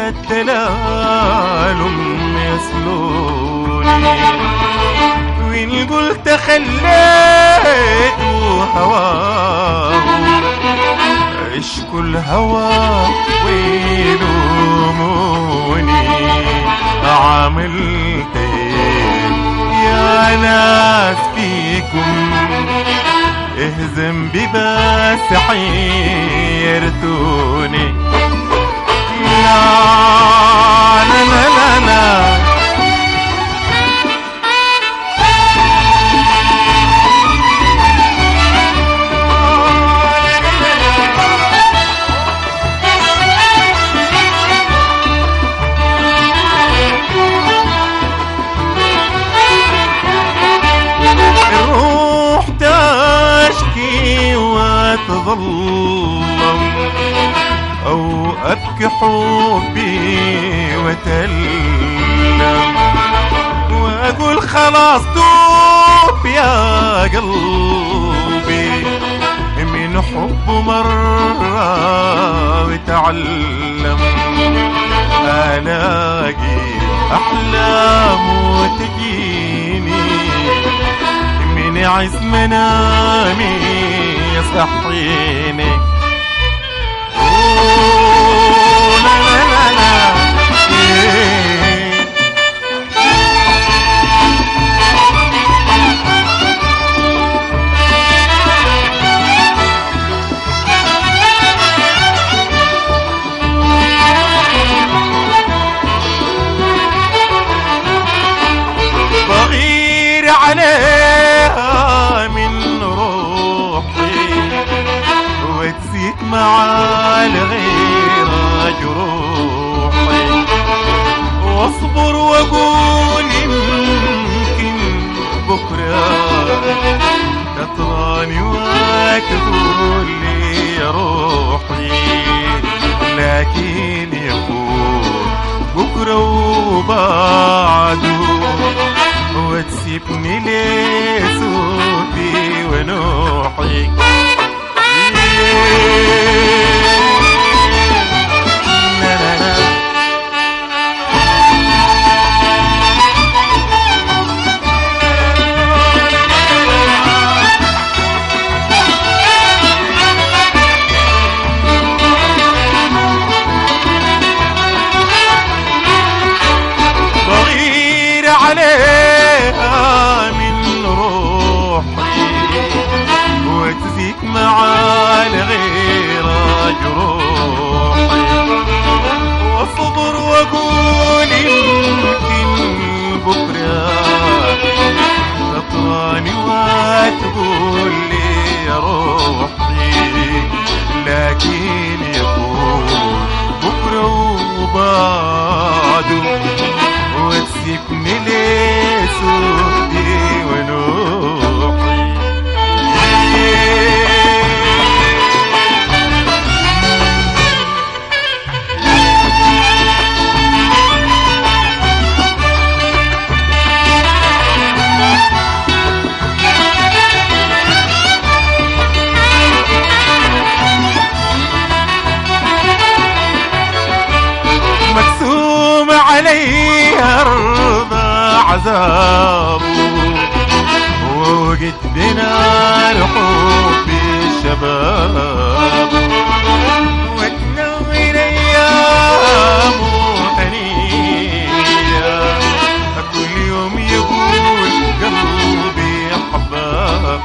الدلال يسلوني وإن قلت خليت هواه اشكو الهوى ويلوموني عملت ايه يا ناس فيكم ايه ذنبي بس حيرتوني لا لا لا لا, لا الروح تشكي وتظلم أو أبكي حبي وتلم وأقول خلاص توب يا قلبي من حب مرة وتعلم ألاقي أحلام وتجيني من عز منامي يصحيني أوه، لا لا لا لا إيه. بغير عليها من روحي وتزيد مع الغيرة جروحي واصبر واقول يمكن بكرة تطراني وتقول لي يا روحي لكن يكون بكرة وبعده وتسيبني ليه صوتي ونوحي لا لا لا بغير عليها من روحي وتزيك مع الغيرة جروحي واصبر واقول يمكن بكرة تطراني وتقول لي يا روحي لكن يكون بكرة وبعده وتسيبني ليه صوتي ونوحي مقسوم علي أرض عذابه وقت بنا الحب الشباب وتنور أيام هنية كل يوم يقول قلبي حبابه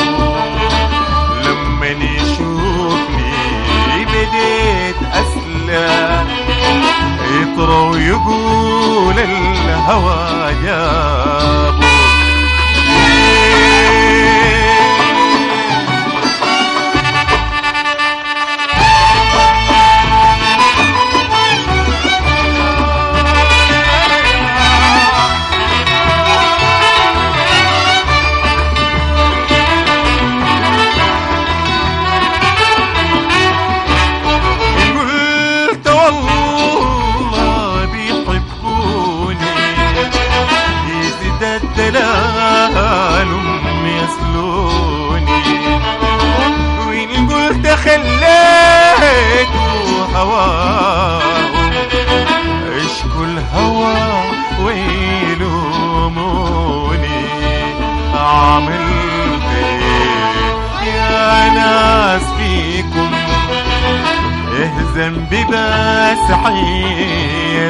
لما يشوفني بديت أسلم يطرى ويقول الهوى جابه قلت والله بيحبوني يزيد الدلال يسلوني وإن قلت خليت هواه عملت ايه يا ناس فيكم ايه ذنبي بس حيرني